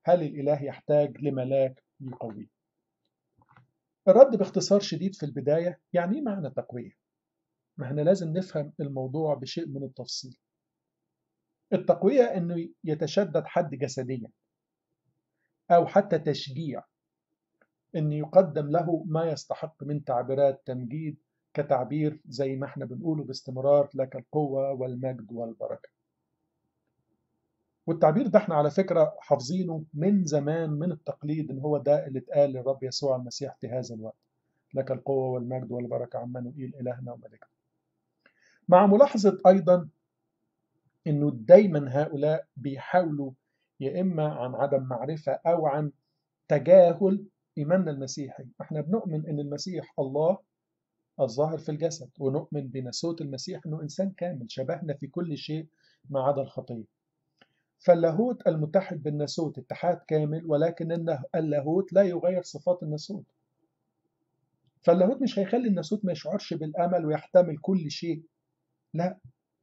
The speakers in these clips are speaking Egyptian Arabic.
هل الإله يحتاج لملاك يقويه الرد باختصار شديد في البداية يعني إيه معنى تقوية ما احنا لازم نفهم الموضوع بشيء من التفصيل التقوية أنه يتشدد حد جسديا أو حتى تشجيع أن يقدم له ما يستحق من تعبيرات تمجيد كتعبير زي ما احنا بنقوله باستمرار لك القوة والمجد والبركة والتعبير ده احنا على فكرة حافظينه من زمان من التقليد ان هو ده اللي اتقال للرب يسوع المسيح في هذا الوقت لك القوة والمجد والبركة عمانوئيل إلهنا وملكنا مع ملاحظة أيضا انه دايما هؤلاء بيحاولوا يا اما عن عدم معرفه او عن تجاهل ايماننا المسيحي احنا بنؤمن ان المسيح الله الظاهر في الجسد ونؤمن بنسوت المسيح انه انسان كامل شبهنا في كل شيء ما عدا الخطيه فاللاهوت المتحد بالناسوت اتحاد كامل ولكن اللاهوت لا يغير صفات الناسوت فاللاهوت مش هيخلي الناسوت ما يشعرش بالامل ويحتمل كل شيء لا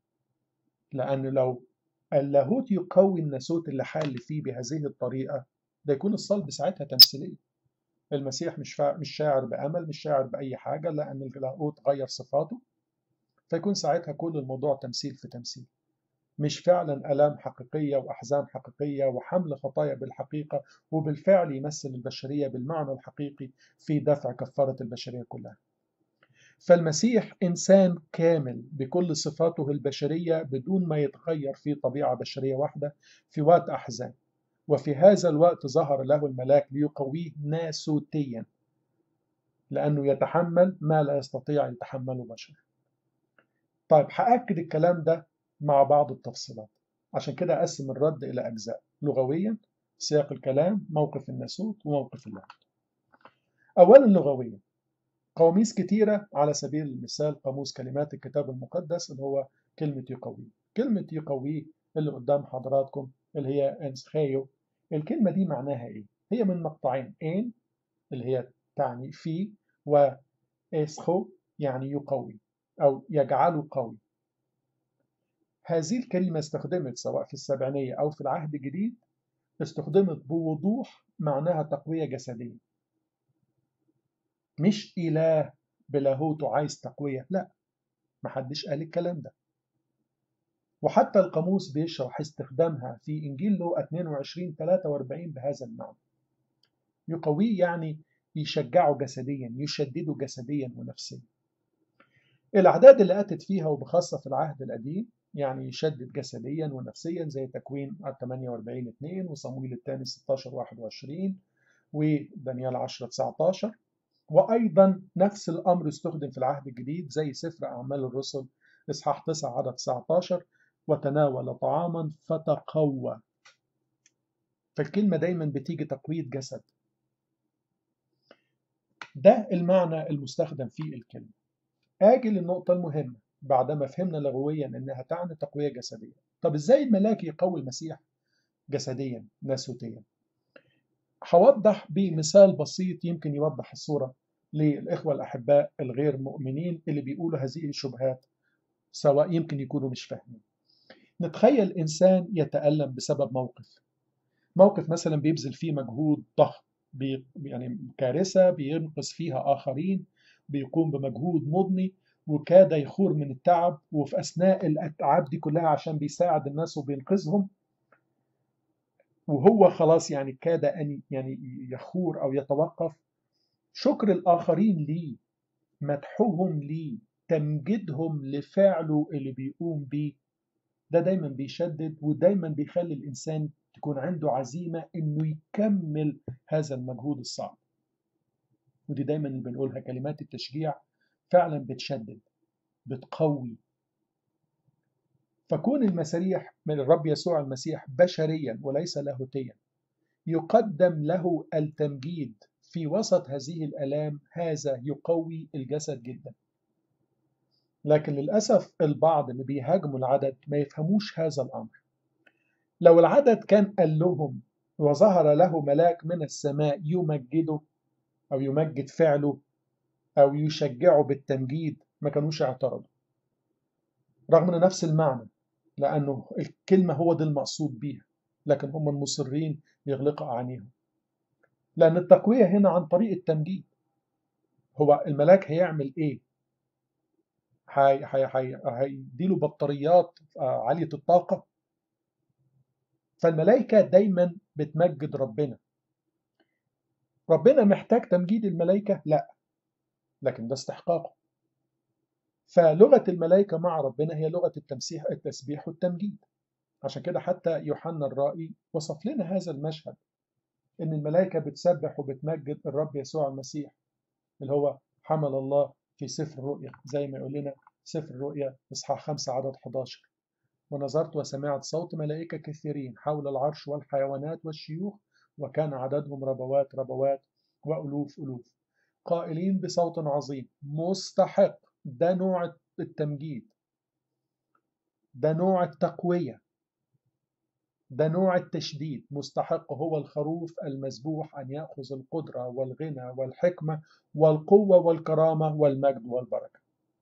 لأن لو اللاهوت يقوي الناسوت اللي حال فيه بهذه الطريقة ده يكون الصلب ساعتها تمثيلية المسيح مش فا... مش شاعر بأمل مش شاعر بأي حاجة لأن اللاهوت غير صفاته فيكون ساعتها كل الموضوع تمثيل في تمثيل مش فعلا آلام حقيقية وأحزان حقيقية وحمل خطايا بالحقيقة وبالفعل يمثل البشرية بالمعنى الحقيقي في دفع كفارة البشرية كلها فالمسيح إنسان كامل بكل صفاته البشرية بدون ما يتغير في طبيعة بشرية واحدة في وقت أحزان وفي هذا الوقت ظهر له الملاك ليقويه ناسوتيا لأنه يتحمل ما لا يستطيع أن يتحمله بشر طيب هأكد الكلام ده مع بعض التفصيلات عشان كده أقسم الرد إلى أجزاء لغويا سياق الكلام موقف الناسوت وموقف الله أولا لغويا قواميس كتيرة على سبيل المثال قاموس كلمات الكتاب المقدس اللي هو كلمة يقوي كلمة يقوي اللي قدام حضراتكم اللي هي انسخيو الكلمة دي معناها ايه؟ هي من مقطعين ان اللي هي تعني في واسخو يعني يقوي أو يجعله قوي هذه الكلمة استخدمت سواء في السبعينية أو في العهد الجديد استخدمت بوضوح معناها تقوية جسدية مش إله بلاهوته عايز تقوية لا محدش قال الكلام ده وحتى القاموس بيشرح استخدامها في إنجيل لو 22 43 بهذا المعنى يقويه يعني يشجعه جسديا يشدده جسديا ونفسيا الأعداد اللي أتت فيها وبخاصة في العهد القديم يعني يشدد جسديا ونفسيا زي تكوين 48 2 وصمويل الثاني 16 21 ودانيال 10 19 وأيضا نفس الأمر استخدم في العهد الجديد زي سفر أعمال الرسل إصحاح 9 عدد 19 وتناول طعاما فتقوى فالكلمة دايما بتيجي تقوية جسد ده المعنى المستخدم في الكلمة آجي للنقطة المهمة بعدما فهمنا لغويا أنها تعني تقوية جسدية طب إزاي الملاك يقوي المسيح جسديا ناسوتيا هوضح بمثال بسيط يمكن يوضح الصورة للإخوة الأحباء الغير مؤمنين اللي بيقولوا هذه الشبهات سواء يمكن يكونوا مش فاهمين نتخيل إنسان يتألم بسبب موقف موقف مثلا بيبذل فيه مجهود ضخم بي يعني كارثة بينقذ فيها آخرين بيقوم بمجهود مضني وكاد يخور من التعب وفي أثناء الأتعاب دي كلها عشان بيساعد الناس وبينقذهم وهو خلاص يعني كاد أن يعني يخور أو يتوقف شكر الآخرين ليه مدحهم ليه تمجيدهم لفعله اللي بيقوم بيه ده دايما بيشدد ودايما بيخلي الإنسان تكون عنده عزيمة إنه يكمل هذا المجهود الصعب ودي دايما اللي بنقولها كلمات التشجيع فعلا بتشدد بتقوي فكون المسيح من الرب يسوع المسيح بشريا وليس لاهوتيا يقدم له التمجيد في وسط هذه الآلام هذا يقوي الجسد جدا لكن للأسف البعض اللي بيهاجموا العدد ما يفهموش هذا الأمر لو العدد كان قال لهم وظهر له ملاك من السماء يمجده أو يمجد فعله أو يشجعه بالتمجيد ما كانوش اعترضوا رغم أن نفس المعنى لأنه الكلمة هو ده المقصود بيها لكن هم مصرين يغلق أعينيهم لأن التقوية هنا عن طريق التمجيد هو الملاك هيعمل إيه؟ هي هي هي هيديله بطاريات عالية الطاقة فالملائكة دايما بتمجد ربنا ربنا محتاج تمجيد الملائكة؟ لا لكن ده استحقاقه فلغة الملائكة مع ربنا هي لغة التمسيح التسبيح والتمجيد عشان كده حتى يوحنا الرائي وصف لنا هذا المشهد إن الملائكة بتسبح وبتمجد الرب يسوع المسيح اللي هو حمل الله في سفر الرؤيا زي ما يقول لنا سفر الرؤيا إصحاح 5 عدد 11 ونظرت وسمعت صوت ملائكة كثيرين حول العرش والحيوانات والشيوخ وكان عددهم ربوات ربوات وألوف ألوف قائلين بصوت عظيم مستحق ده نوع التمجيد ده نوع التقوية ده نوع التشديد مستحق هو الخروف المذبوح أن يأخذ القدرة والغنى والحكمة والقوة والكرامة والمجد والبركة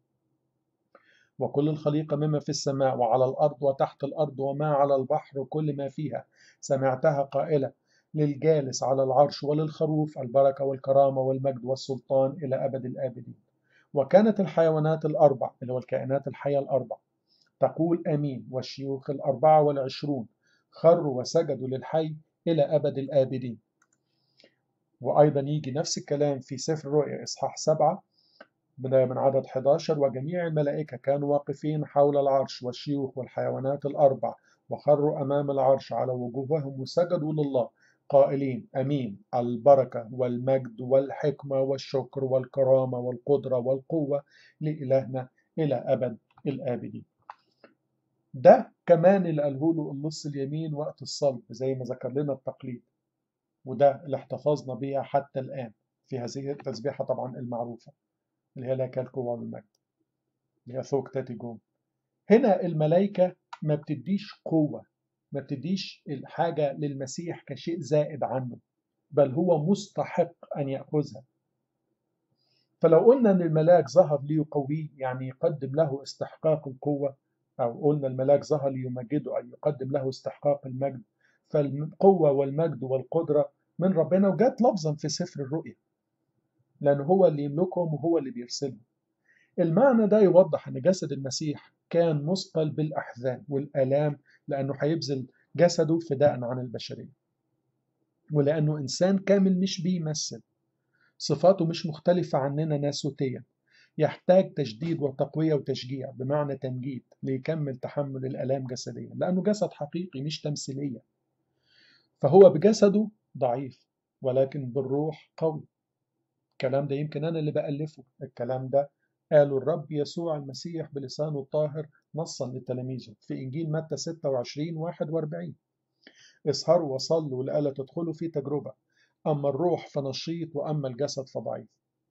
وكل الخليقة مما في السماء وعلى الأرض وتحت الأرض وما على البحر وكل ما فيها سمعتها قائلة للجالس على العرش وللخروف البركة والكرامة والمجد والسلطان إلى أبد الآبدين وكانت الحيوانات الأربع اللي هو الكائنات الحية الأربع تقول آمين والشيوخ الأربعة والعشرون خروا وسجدوا للحي إلى أبد الآبدين وأيضا يجي نفس الكلام في سفر الرؤيا إصحاح سبعة بداية من عدد 11 وجميع الملائكة كانوا واقفين حول العرش والشيوخ والحيوانات الأربع وخروا أمام العرش على وجوههم وسجدوا لله قائلين أمين البركة والمجد والحكمة والشكر والكرامة والقدرة والقوة لإلهنا إلى أبد الآبدين ده كمان اللي قاله له النص اليمين وقت الصلب زي ما ذكر لنا التقليد وده اللي احتفظنا بيها حتى الآن في هذه التسبيحة طبعا المعروفة اللي هي لك القوة والمجد اللي هي ثوك تاتي جون هنا الملائكة ما بتديش قوة ما بتديش الحاجة للمسيح كشيء زائد عنه بل هو مستحق أن يأخذها فلو قلنا أن الملاك ظهر ليقويه يعني يقدم له استحقاق القوة أو قلنا الملاك ظهر ليمجده أي يقدم له استحقاق المجد فالقوة والمجد والقدرة من ربنا وجات لفظا في سفر الرؤيا لأنه هو اللي يملكهم وهو اللي بيرسلهم المعنى ده يوضح أن جسد المسيح كان مثقل بالأحزان والآلام لأنه هيبذل جسده فداء عن البشرية ولأنه إنسان كامل مش بيمثل صفاته مش مختلفة عننا ناسوتيا يحتاج تجديد وتقوية وتشجيع بمعنى تمجيد ليكمل تحمل الآلام جسديا لأنه جسد حقيقي مش تمثيلية فهو بجسده ضعيف ولكن بالروح قوي الكلام ده يمكن أنا اللي بألفه الكلام ده قاله الرب يسوع المسيح بلسانه الطاهر نصا لتلاميذه في إنجيل متى 26 41 اسهروا وصلوا لألا تدخلوا في تجربة أما الروح فنشيط وأما الجسد فضعيف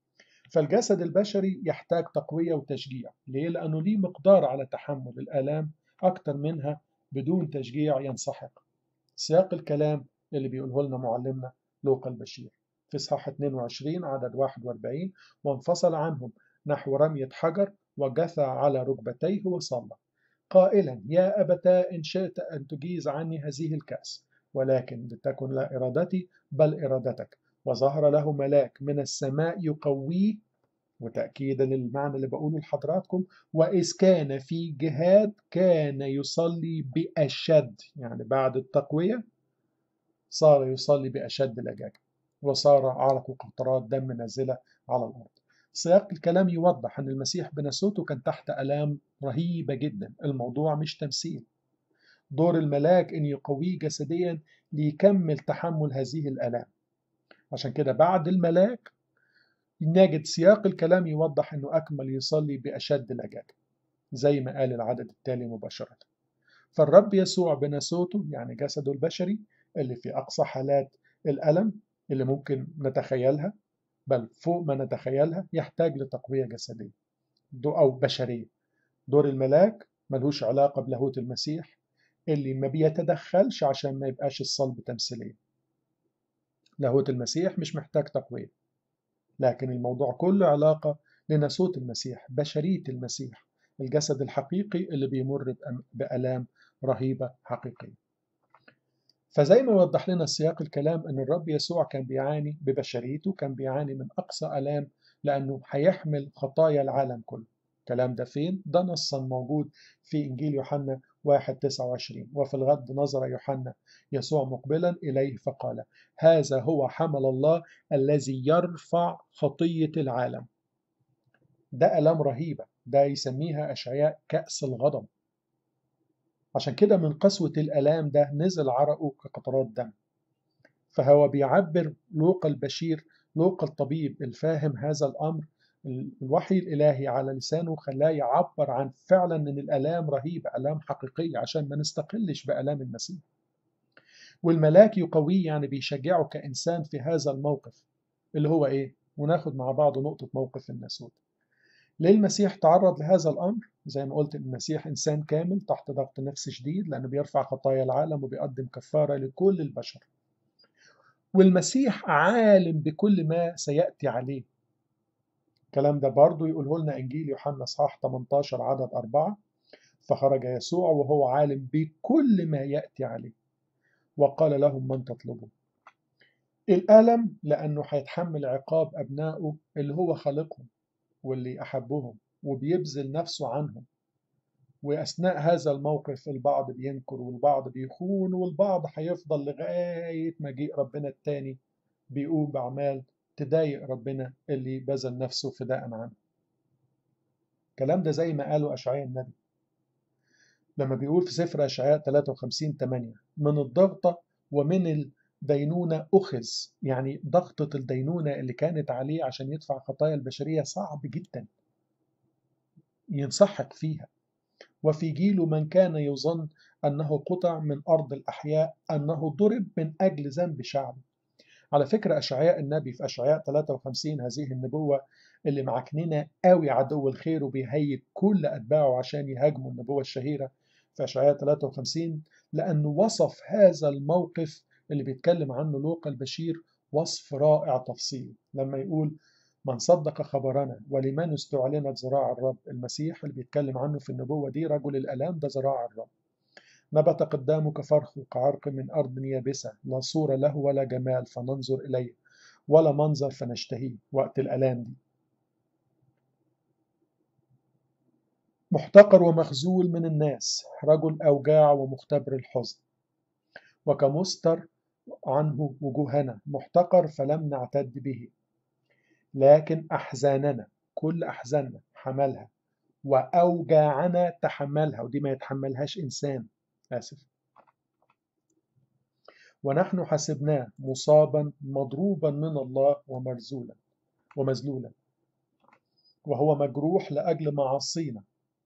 فالجسد البشري يحتاج تقوية وتشجيع ليه؟ لأنه ليه مقدار على تحمل الآلام أكتر منها بدون تشجيع ينسحق سياق الكلام اللي بيقوله لنا معلمنا لوقا البشير في إصحاح 22 عدد 41 وانفصل عنهم نحو رمية حجر وجثى على ركبتيه وصلى قائلا يا أبتا إن شئت أن تجيز عني هذه الكأس ولكن لتكن لا إرادتي بل إرادتك وظهر له ملاك من السماء يقويه وتأكيدا للمعنى اللي بقوله لحضراتكم وإذ كان في جهاد كان يصلي بأشد يعني بعد التقوية صار يصلي بأشد لجاجة وصار عرق قطرات دم نازلة على الأرض سياق الكلام يوضح أن المسيح بنسوته كان تحت ألام رهيبة جدا الموضوع مش تمثيل دور الملاك أن يقويه جسديا ليكمل تحمل هذه الألام عشان كده بعد الملاك نجد سياق الكلام يوضح أنه أكمل يصلي بأشد لجاجة زي ما قال العدد التالي مباشرة فالرب يسوع بنسوته يعني جسده البشري اللي في أقصى حالات الألم اللي ممكن نتخيلها بل فوق ما نتخيلها يحتاج لتقوية جسدية أو بشرية دور الملاك ملهوش علاقة بلاهوت المسيح اللي ما بيتدخلش عشان ما يبقاش الصلب تمثيلية لاهوت المسيح مش محتاج تقوية لكن الموضوع كله علاقة لناسوت المسيح بشرية المسيح الجسد الحقيقي اللي بيمر بألام رهيبة حقيقية فزي ما وضح لنا سياق الكلام أن الرب يسوع كان بيعاني ببشريته كان بيعاني من أقصى ألام لأنه هيحمل خطايا العالم كله الكلام ده فين؟ ده نصا موجود في إنجيل يوحنا 1 29 وفي الغد نظر يوحنا يسوع مقبلا إليه فقال هذا هو حمل الله الذي يرفع خطية العالم ده ألام رهيبة ده يسميها أشعياء كأس الغضب عشان كده من قسوة الألام ده نزل عرقه كقطرات دم فهو بيعبر لوقا البشير لوقا الطبيب الفاهم هذا الأمر الوحي الإلهي على لسانه خلاه يعبر عن فعلا أن الألام رهيبة ألام حقيقية عشان ما نستقلش بألام المسيح والملاك يقويه يعني بيشجعه كإنسان في هذا الموقف اللي هو إيه؟ وناخد مع بعض نقطة موقف الناسوت ليه المسيح تعرض لهذا الأمر؟ زي ما قلت المسيح إنسان كامل تحت ضغط نفس شديد لأنه بيرفع خطايا العالم وبيقدم كفارة لكل البشر والمسيح عالم بكل ما سيأتي عليه الكلام ده برضه يقوله لنا إنجيل يوحنا إصحاح 18 عدد أربعة فخرج يسوع وهو عالم بكل ما يأتي عليه وقال لهم من تطلبون الألم لأنه هيتحمل عقاب أبنائه اللي هو خالقهم واللي أحبهم وبيبذل نفسه عنهم وأثناء هذا الموقف البعض بينكر والبعض بيخون والبعض هيفضل لغاية مجيء ربنا التاني بيقوم بأعمال تضايق ربنا اللي بذل نفسه فداء عنه الكلام ده زي ما قاله أشعياء النبي لما بيقول في سفر أشعياء 53 8 من الضغطة ومن الدينونة أخذ يعني ضغطة الدينونة اللي كانت عليه عشان يدفع خطايا البشرية صعب جدا ينسحق فيها وفي جيله من كان يظن أنه قطع من أرض الأحياء أنه ضرب من أجل ذنب شعبه على فكرة أشعياء النبي في أشعياء 53 هذه النبوة اللي معكننا قوي عدو الخير وبيهيج كل أتباعه عشان يهاجموا النبوة الشهيرة في أشعياء 53 لأنه وصف هذا الموقف اللي بيتكلم عنه لوقا البشير وصف رائع تفصيلي لما يقول من صدق خبرنا ولمن استعلنت ذراع الرب المسيح اللي بيتكلم عنه في النبوة دي رجل الألام ده ذراع الرب نبت قدامه كفرخ كعرق من أرض يابسة لا صورة له ولا جمال فننظر إليه ولا منظر فنشتهيه وقت الألام دي محتقر ومخزول من الناس رجل أوجاع ومختبر الحزن وكمستر عنه وجوهنا محتقر فلم نعتد به لكن أحزاننا كل أحزاننا حملها وأوجاعنا تحملها ودي ما يتحملهاش إنسان آسف ونحن حسبناه مصابا مضروبا من الله ومرزولا ومذلولا وهو مجروح لأجل معاصينا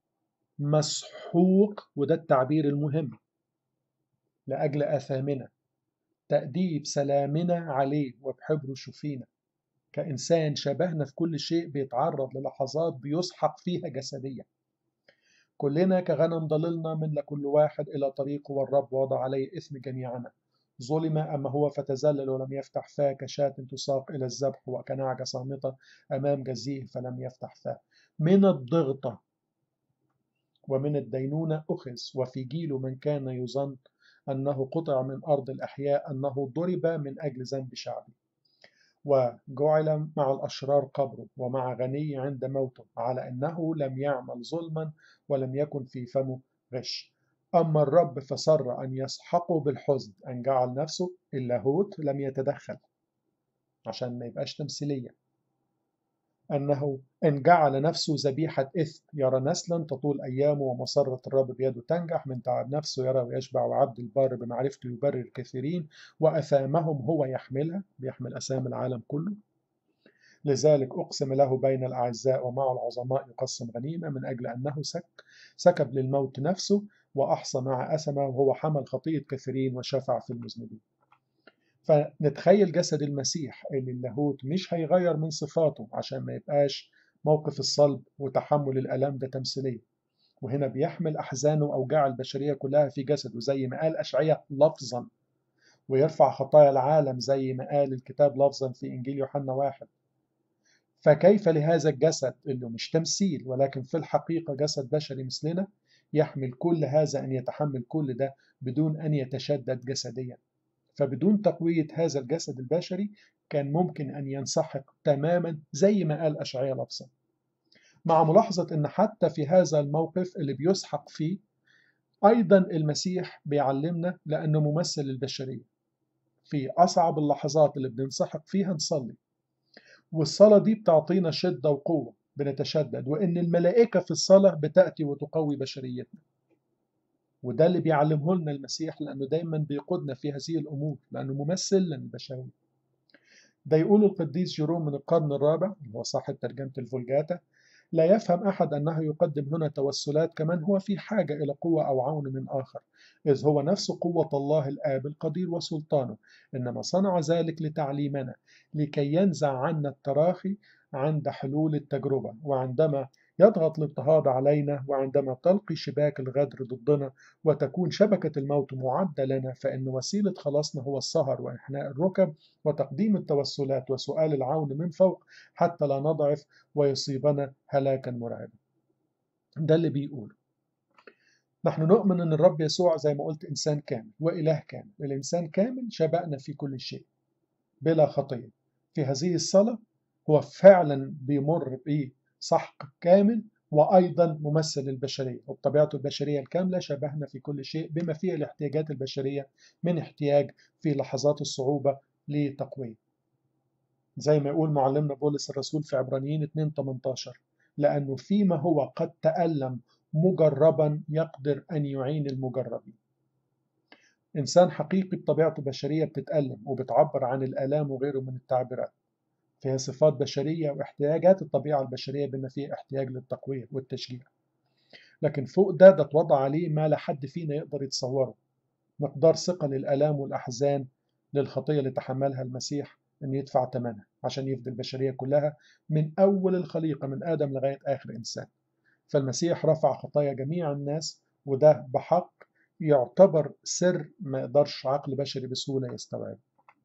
مسحوق وده التعبير المهم لأجل أثامنا تأديب سلامنا عليه وبحبره شفينا كإنسان شبهنا في كل شيء بيتعرض للحظات بيسحق فيها جسديا كلنا كغنم ضللنا من لكل واحد إلى طريقه والرب وضع عليه إثم جميعنا ظلم أما هو فتزلل ولم يفتح فاه كشاة تساق إلى الذبح وكنعجة صامتة أمام جزيه فلم يفتح فاه من الضغطة ومن الدينونة أخذ وفي جيل من كان يظن أنه قطع من أرض الأحياء أنه ضرب من أجل ذنب شعبه وجعل مع الأشرار قبره ومع غني عند موته على أنه لم يعمل ظلما ولم يكن في فمه غش أما الرب فسر أن يسحقه بالحزن أن جعل نفسه اللاهوت لم يتدخل عشان ما يبقاش تمثيلية أنه إن جعل نفسه ذبيحة إثم يرى نسلا تطول أيامه ومسرة الرب بيده تنجح من تعب نفسه يرى ويشبع وعبد البار بمعرفته يبرر الكثيرين وأثامهم هو يحملها بيحمل أسام العالم كله لذلك أقسم له بين الأعزاء ومع العظماء يقسم غنيمة من أجل أنه سك سكب للموت نفسه وأحصى مع أسمه وهو حمل خطية كثيرين وشفع في المذنبين فنتخيل جسد المسيح اللي اللاهوت مش هيغير من صفاته عشان ما يبقاش موقف الصلب وتحمل الألم ده تمثيلية وهنا بيحمل أحزانه وأوجاع البشرية كلها في جسده زي ما قال أشعياء لفظا ويرفع خطايا العالم زي ما قال الكتاب لفظا في إنجيل يوحنا واحد فكيف لهذا الجسد اللي مش تمثيل ولكن في الحقيقة جسد بشري مثلنا يحمل كل هذا أن يتحمل كل ده بدون أن يتشدد جسديا فبدون تقوية هذا الجسد البشري كان ممكن أن ينسحق تماما زي ما قال أشعياء لفظا مع ملاحظة أن حتى في هذا الموقف اللي بيسحق فيه أيضا المسيح بيعلمنا لأنه ممثل البشرية في أصعب اللحظات اللي بننسحق فيها نصلي والصلاة دي بتعطينا شدة وقوة بنتشدد وإن الملائكة في الصلاة بتأتي وتقوي بشريتنا وده اللي بيعلمه لنا المسيح لأنه دايما بيقودنا في هذه الأمور لأنه ممثل للبشرية ده يقول القديس جيروم من القرن الرابع اللي هو صاحب ترجمة الفولجاتا لا يفهم أحد أنه يقدم هنا توسلات كمن هو في حاجة إلى قوة أو عون من آخر إذ هو نفس قوة الله الآب القدير وسلطانه إنما صنع ذلك لتعليمنا لكي ينزع عنا التراخي عند حلول التجربة وعندما يضغط الاضطهاد علينا وعندما تلقي شباك الغدر ضدنا وتكون شبكة الموت معدة لنا فإن وسيلة خلاصنا هو السهر وإحناء الركب وتقديم التوسلات وسؤال العون من فوق حتى لا نضعف ويصيبنا هلاكا مرعبا ده اللي بيقوله نحن نؤمن أن الرب يسوع زي ما قلت إنسان كامل وإله كامل الإنسان كامل شبهنا في كل شيء بلا خطية في هذه الصلاة هو فعلا بيمر بسحق كامل وأيضا ممثل البشرية وبطبيعته البشرية الكاملة شبهنا في كل شيء بما فيه الاحتياجات البشرية من احتياج في لحظات الصعوبة لتقوية زي ما يقول معلمنا بولس الرسول في عبرانيين 2:18 لأنه فيما هو قد تألم مجربا يقدر أن يعين المجربين إنسان حقيقي بطبيعته بشرية بتتألم وبتعبر عن الآلام وغيره من التعبيرات فيها صفات بشرية واحتياجات الطبيعة البشرية بما فيه احتياج للتقوية والتشجيع لكن فوق ده ده اتوضع عليه ما لا حد فينا يقدر يتصوره مقدار ثقل الآلام والأحزان للخطية اللي تحملها المسيح أن يدفع ثمنها عشان يفدي البشرية كلها من أول الخليقة من آدم لغاية آخر إنسان فالمسيح رفع خطايا جميع الناس وده بحق يعتبر سر ما يقدرش عقل بشري بسهولة يستوعبه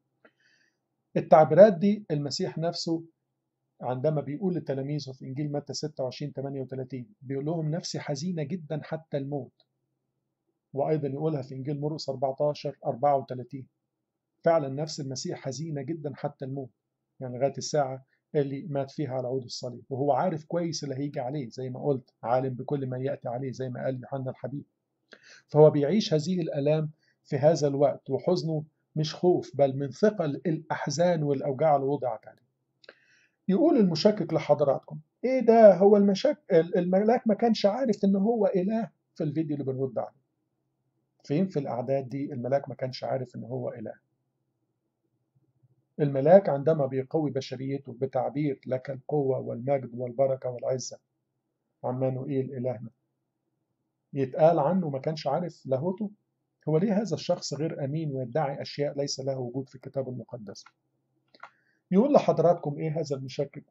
التعبيرات دي المسيح نفسه عندما بيقول لتلاميذه في إنجيل متى 26 38 بيقول لهم نفسي حزينة جدا حتى الموت وأيضا يقولها في إنجيل مرقس 14 34 فعلا نفس المسيح حزينة جدا حتى الموت يعني لغاية الساعة اللي مات فيها على عود الصليب وهو عارف كويس اللي هيجي عليه زي ما قلت عالم بكل ما يأتي عليه زي ما قال يوحنا الحبيب فهو بيعيش هذه الآلام في هذا الوقت وحزنه مش خوف بل من ثقل الأحزان والأوجاع اللي وضعت عليه يقول المشكك لحضراتكم ايه ده هو المشك الملاك ما كانش عارف ان هو اله في الفيديو اللي بنرد عليه فين في الاعداد دي الملاك ما كانش عارف ان هو اله الملاك عندما بيقوي بشريته بتعبير لك القوة والمجد والبركة والعزة عمانوئيل إلهنا يتقال عنه ما كانش عارف لاهوته هو ليه هذا الشخص غير أمين ويدعي أشياء ليس لها وجود في الكتاب المقدس يقول لحضراتكم إيه هذا المشكك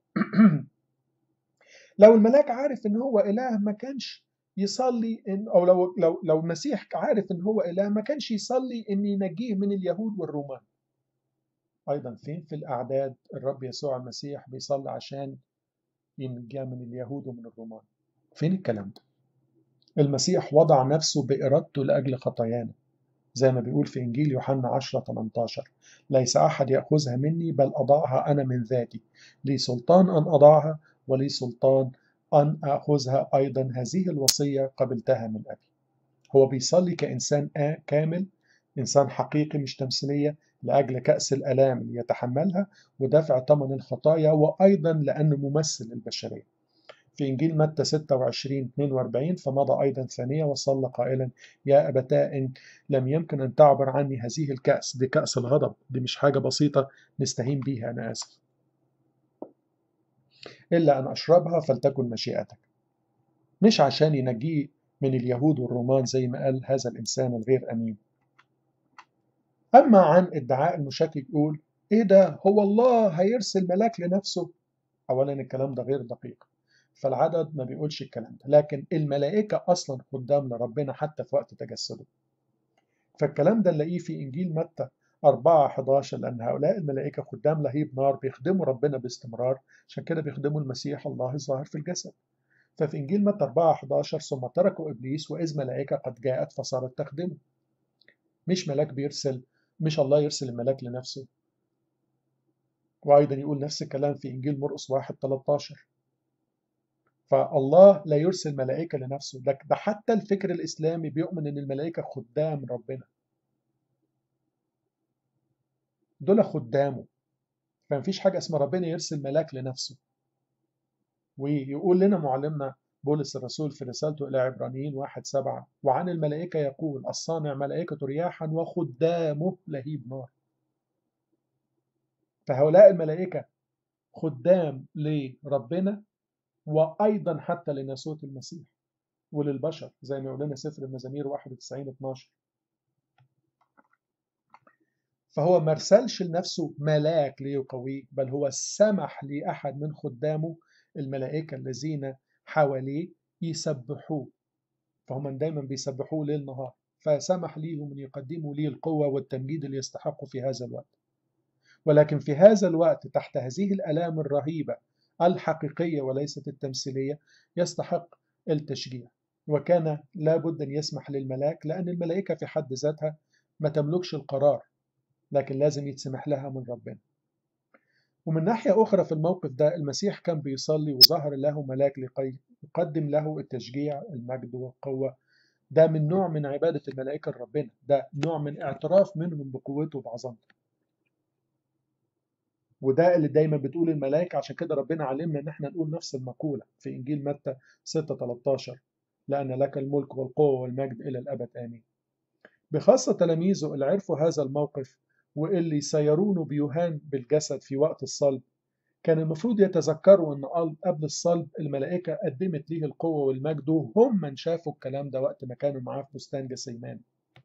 لو الملاك عارف إن هو إله ما كانش يصلي إن أو لو لو لو المسيح عارف إن هو إله ما كانش يصلي إن ينجيه من اليهود والرومان أيضا فين في الأعداد الرب يسوع المسيح بيصلي عشان ينجاه من اليهود ومن الرومان فين الكلام ده المسيح وضع نفسه بإرادته لأجل خطايانا زي ما بيقول في إنجيل يوحنا 10 18 ليس أحد يأخذها مني بل أضعها أنا من ذاتي لي سلطان أن أضعها ولي سلطان أن أخذها أيضا هذه الوصية قبلتها من أبي هو بيصلي كإنسان آه كامل إنسان حقيقي مش تمثيلية لأجل كأس الآلام اللي يتحملها ودفع ثمن الخطايا وأيضا لأنه ممثل البشرية في إنجيل متى 26 42 فمضى أيضا ثانية وصلى قائلا يا أبتاء إن لم يمكن أن تعبر عني هذه الكأس دي كأس الغضب دي مش حاجة بسيطة نستهين بيها أنا آسف إلا أن أشربها فلتكن مشيئتك مش عشان ينجيه من اليهود والرومان زي ما قال هذا الإنسان الغير أمين أما عن ادعاء المشكك يقول إيه ده هو الله هيرسل ملاك لنفسه أولا الكلام ده غير دقيق فالعدد ما بيقولش الكلام ده لكن الملائكة أصلا قدام لربنا حتى في وقت تجسده فالكلام ده نلاقيه في إنجيل متى 4 11 لأن هؤلاء الملائكة خدام لهيب نار بيخدموا ربنا باستمرار عشان كده بيخدموا المسيح الله الظاهر في الجسد ففي إنجيل متى 4 11 ثم تركوا إبليس وإذ ملائكة قد جاءت فصارت تخدمه مش ملاك بيرسل مش الله يرسل الملاك لنفسه وأيضا يقول نفس الكلام في إنجيل مرقس 1 13 فالله لا يرسل ملائكة لنفسه ده, ده حتى الفكر الإسلامي بيؤمن إن الملائكة خدام ربنا دول خدامه فمفيش حاجة اسمها ربنا يرسل ملاك لنفسه ويقول لنا معلمنا بولس الرسول في رسالته إلى عبرانيين واحد سبعة وعن الملائكة يقول الصانع ملائكة رياحا وخدامه لهيب نار فهؤلاء الملائكة خدام لربنا وأيضا حتى لناسوت المسيح وللبشر زي ما يقول لنا سفر المزامير 91 12 فهو ما ارسلش لنفسه ملاك ليقويه بل هو سمح لأحد من خدامه الملائكة الذين حواليه يسبحوه فهم دايما بيسبحوه ليل نهار فسمح ليهم أن يقدموا لي القوة والتمجيد اللي يستحقوا في هذا الوقت ولكن في هذا الوقت تحت هذه الآلام الرهيبة الحقيقية وليست التمثيلية يستحق التشجيع وكان لابد أن يسمح للملاك لأن الملائكة في حد ذاتها ما تملكش القرار لكن لازم يتسمح لها من ربنا ومن ناحية أخرى في الموقف ده المسيح كان بيصلي وظهر له ملاك لقي يقدم له التشجيع المجد والقوة ده من نوع من عبادة الملائكة لربنا ده نوع من اعتراف منهم بقوته وبعظمته وده اللي دايما بتقول الملائكة عشان كده ربنا علمنا ان احنا نقول نفس المقولة في انجيل متى 6 13 لأن لك الملك والقوة والمجد إلى الأبد آمين بخاصة تلاميذه اللي عرفوا هذا الموقف واللي سيرونه بيهان بالجسد في وقت الصلب كان المفروض يتذكروا ان قبل الصلب الملائكة قدمت ليه القوة والمجد وهم من شافوا الكلام ده وقت ما كانوا معاه في بستان جسيمان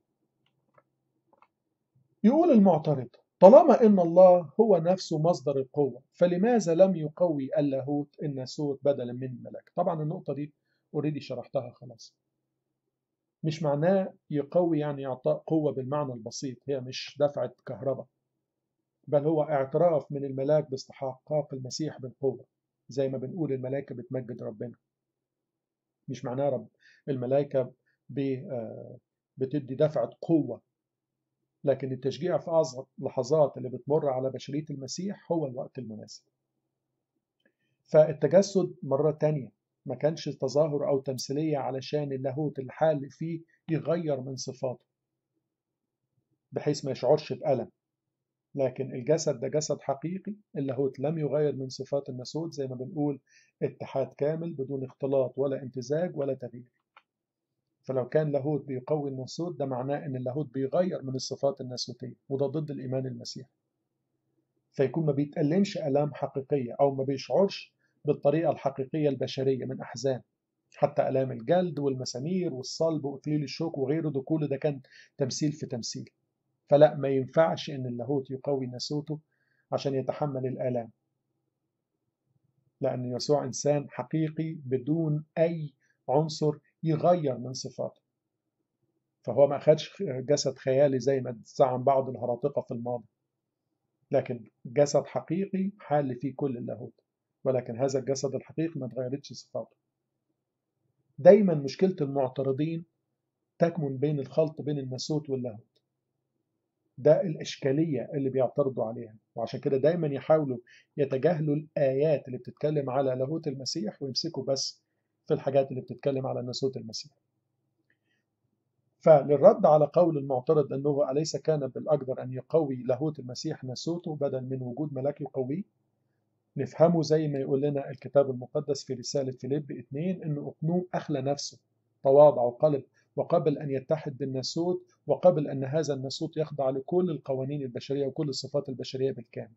يقول المعترض طالما ان الله هو نفسه مصدر القوة فلماذا لم يقوي اللاهوت الناسوت بدلا من الملك طبعا النقطة دي اوريدي شرحتها خلاص مش معناه يقوي يعني إعطاء قوة بالمعنى البسيط هي مش دفعة كهرباء بل هو اعتراف من الملاك باستحقاق المسيح بالقوة زي ما بنقول الملائكة بتمجد ربنا مش معناه رب الملائكة بتدي دفعة قوة لكن التشجيع في أصغر لحظات اللي بتمر على بشرية المسيح هو الوقت المناسب فالتجسد مرة تانية ما كانش تظاهر أو تمثيلية علشان اللاهوت الحال فيه يغير من صفاته بحيث ما يشعرش بألم لكن الجسد ده جسد حقيقي اللاهوت لم يغير من صفات الناسوت زي ما بنقول اتحاد كامل بدون اختلاط ولا امتزاج ولا تغيير فلو كان لاهوت بيقوي الناسوت ده معناه ان اللاهوت بيغير من الصفات الناسوتية وده ضد الإيمان المسيحي فيكون ما بيتألمش آلام حقيقية أو ما بيشعرش بالطريقة الحقيقية البشرية من أحزان حتى آلام الجلد والمسامير والصلب وإكليل الشوك وغيره ده كله ده كان تمثيل في تمثيل فلا ما ينفعش إن اللاهوت يقوي ناسوته عشان يتحمل الآلام لأن يسوع إنسان حقيقي بدون أي عنصر يغير من صفاته فهو ما أخدش جسد خيالي زي ما زعم بعض الهراطقة في الماضي لكن جسد حقيقي حال فيه كل اللاهوت ولكن هذا الجسد الحقيقي ما تغيرتش صفاته دايما مشكلة المعترضين تكمن بين الخلط بين الناسوت واللاهوت ده الإشكالية اللي بيعترضوا عليها وعشان كده دايما يحاولوا يتجاهلوا الآيات اللي بتتكلم على لاهوت المسيح ويمسكوا بس في الحاجات اللي بتتكلم على ناسوت المسيح فللرد على قول المعترض أنه أليس كان بالأقدر أن يقوي لاهوت المسيح ناسوته بدل من وجود ملاك يقويه نفهمه زي ما يقول لنا الكتاب المقدس في رسالة فيليب 2 أن أقنوم أخلى نفسه تواضع وقلب وقبل أن يتحد بالناسوت وقبل أن هذا الناسوت يخضع لكل القوانين البشرية وكل الصفات البشرية بالكامل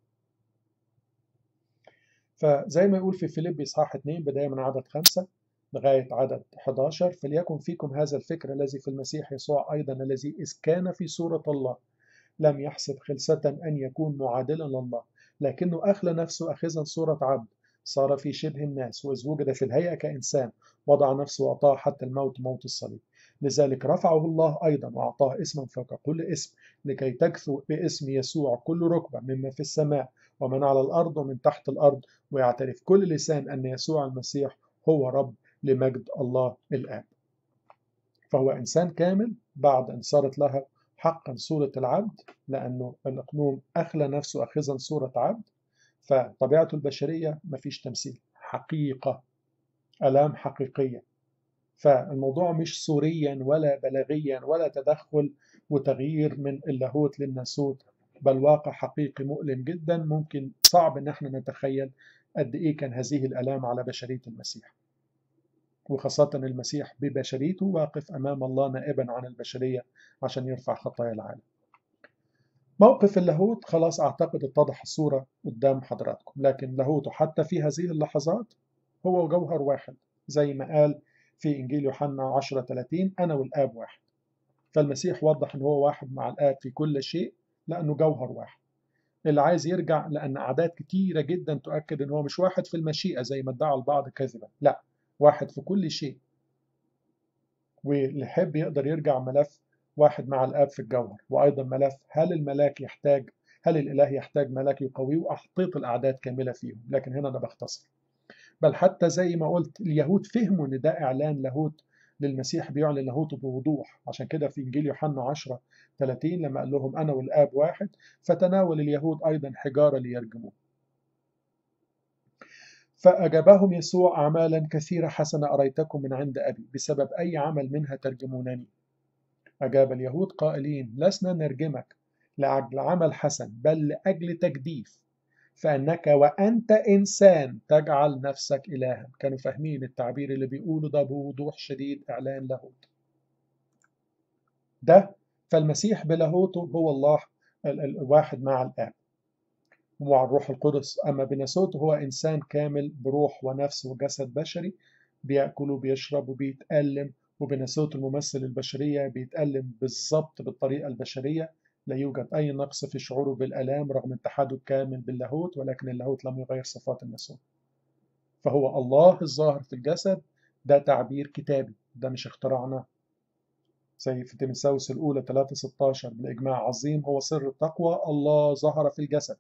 فزي ما يقول في فيليب إصحاح 2 بداية من عدد 5 لغاية عدد 11 فليكن فيكم هذا الفكر الذي في المسيح يسوع أيضا الذي إذ كان في صورة الله لم يحسب خلسة أن يكون معادلا لله لكنه أخلى نفسه أخذا صورة عبد صار في شبه الناس وإذ وجد في الهيئة كإنسان وضع نفسه وأطاع حتى الموت موت الصليب لذلك رفعه الله أيضا وأعطاه اسما فوق كل اسم لكي تكثو باسم يسوع كل ركبة مما في السماء ومن على الأرض ومن تحت الأرض ويعترف كل لسان أن يسوع المسيح هو رب لمجد الله الآب فهو إنسان كامل بعد أن صارت له حقا صورة العبد لأنه الأقنوم أخلى نفسه أخذا صورة عبد فطبيعته البشرية مفيش تمثيل حقيقة ألام حقيقية فالموضوع مش صوريا ولا بلاغيا ولا تدخل وتغيير من اللاهوت للناسوت بل واقع حقيقي مؤلم جدا ممكن صعب ان احنا نتخيل قد ايه كان هذه الالام على بشريه المسيح وخاصة المسيح ببشريته واقف أمام الله نائبا عن البشرية عشان يرفع خطايا العالم موقف اللاهوت خلاص أعتقد اتضح الصورة قدام حضراتكم لكن لاهوته حتى في هذه اللحظات هو جوهر واحد زي ما قال في إنجيل يوحنا 10 30 أنا والآب واحد فالمسيح وضح أن هو واحد مع الآب في كل شيء لأنه جوهر واحد اللي عايز يرجع لأن أعداد كتيرة جدا تؤكد أن هو مش واحد في المشيئة زي ما ادعى البعض كذبا لا واحد في كل شيء واللي يحب يقدر يرجع ملف واحد مع الآب في الجوهر وأيضا ملف هل الملاك يحتاج هل الإله يحتاج ملاك يقويه وأحطيت الأعداد كاملة فيهم لكن هنا أنا بختصر بل حتى زي ما قلت اليهود فهموا ان ده اعلان لاهوت للمسيح بيعلن لاهوته بوضوح عشان كده في انجيل يوحنا 10 30 لما قال لهم انا والاب واحد فتناول اليهود ايضا حجاره ليرجموه فأجابهم يسوع أعمالا كثيرة حسنة أريتكم من عند أبي بسبب أي عمل منها ترجمونني أجاب اليهود قائلين لسنا نرجمك لأجل عمل حسن بل لأجل تجديف فأنك وأنت إنسان تجعل نفسك إلها كانوا فاهمين التعبير اللي بيقوله ده بوضوح شديد إعلان لاهوت ده فالمسيح بلاهوته هو الله الواحد مع الآب ومع الروح القدس أما بناسوته هو إنسان كامل بروح ونفس وجسد بشري بيأكل وبيشرب وبيتألم وبناسوت الممثل البشرية بيتألم بالظبط بالطريقة البشرية لا يوجد أي نقص في شعوره بالآلام رغم اتحاده الكامل باللاهوت ولكن اللاهوت لم يغير صفات الناسوت فهو الله الظاهر في الجسد ده تعبير كتابي ده مش اختراعناه زي في تيمساوس الأولى 3 16 بالإجماع عظيم هو سر التقوى الله ظهر في الجسد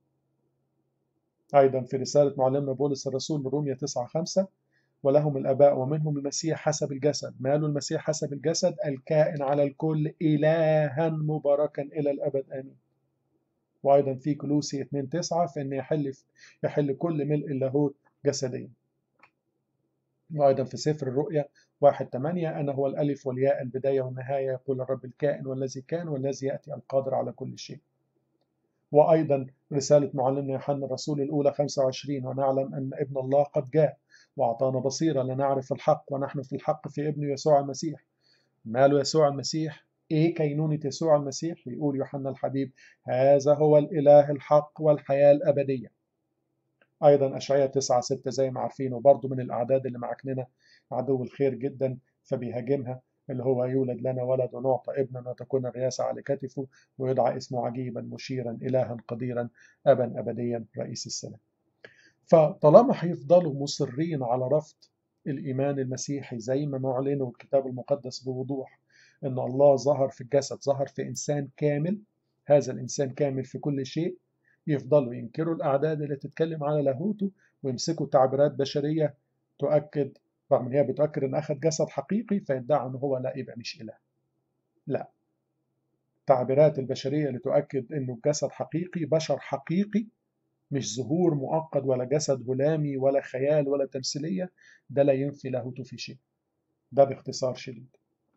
أيضا في رسالة معلمنا بولس الرسول لروميا 9 5 ولهم الآباء ومنهم المسيح حسب الجسد ماله المسيح حسب الجسد الكائن على الكل إلها مباركا إلى الأبد آمين وأيضا في كلوسي 2 9 فإن يحل يحل كل ملء اللاهوت جسديا وأيضا في سفر الرؤيا 1 8 أنا هو الألف والياء البداية والنهاية يقول الرب الكائن والذي كان والذي يأتي القادر على كل شيء وأيضا رسالة معلمنا يوحنا الرسول الأولى 25 ونعلم أن ابن الله قد جاء وأعطانا بصيرة لنعرف الحق ونحن في الحق في ابنه يسوع المسيح ماله يسوع المسيح إيه كينونة يسوع المسيح يقول يوحنا الحبيب هذا هو الإله الحق والحياة الأبدية أيضا أشعياء 9 6 زي ما عارفين وبرضه من الأعداد اللي معكننا عدو الخير جدا فبيهاجمها اللي هو يولد لنا ولد ونعطى ابنا وتكون الرياسة على كتفه ويدعى اسمه عجيبا مشيرا إلها قديرا أبا أبديا رئيس السلام فطالما هيفضلوا مصرين على رفض الإيمان المسيحي زي ما معلنه الكتاب المقدس بوضوح أن الله ظهر في الجسد ظهر في إنسان كامل هذا الإنسان كامل في كل شيء يفضلوا ينكروا الأعداد اللي تتكلم على لاهوته ويمسكوا تعبيرات بشرية تؤكد رغم ان هي بتؤكد ان اخذ جسد حقيقي فيدعوا ان هو لا يبقى مش اله لا التعبيرات البشريه اللي تؤكد انه جسد حقيقي بشر حقيقي مش ظهور مؤقت ولا جسد هلامي ولا خيال ولا تمثيليه ده لا ينفي لاهوته في شيء ده باختصار شديد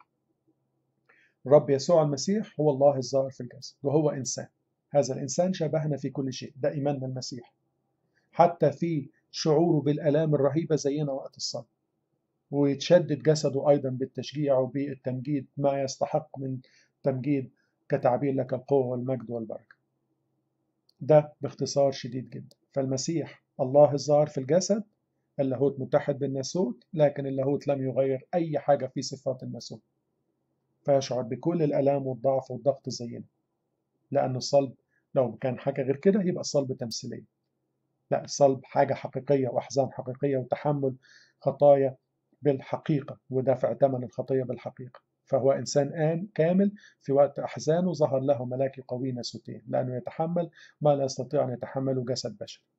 الرب يسوع المسيح هو الله الظاهر في الجسد وهو انسان هذا الانسان شبهنا في كل شيء ده ايماننا المسيح حتى في شعوره بالالام الرهيبه زينا وقت الصلاه ويتشدد جسده أيضا بالتشجيع وبالتمجيد ما يستحق من تمجيد كتعبير لك القوة والمجد والبركة ده باختصار شديد جدا فالمسيح الله الظاهر في الجسد اللاهوت متحد بالناسوت لكن اللاهوت لم يغير أي حاجة في صفات الناسوت فيشعر بكل الألام والضعف والضغط زينا لأن الصلب لو كان حاجة غير كده يبقى الصلب تمثيلية لا الصلب حاجة حقيقية وأحزان حقيقية وتحمل خطايا بالحقيقة ودفع ثمن الخطية بالحقيقة فهو إنسان آن كامل في وقت أحزانه ظهر له ملاك قوي ناسوتين لأنه يتحمل ما لا يستطيع أن يتحمله جسد بشري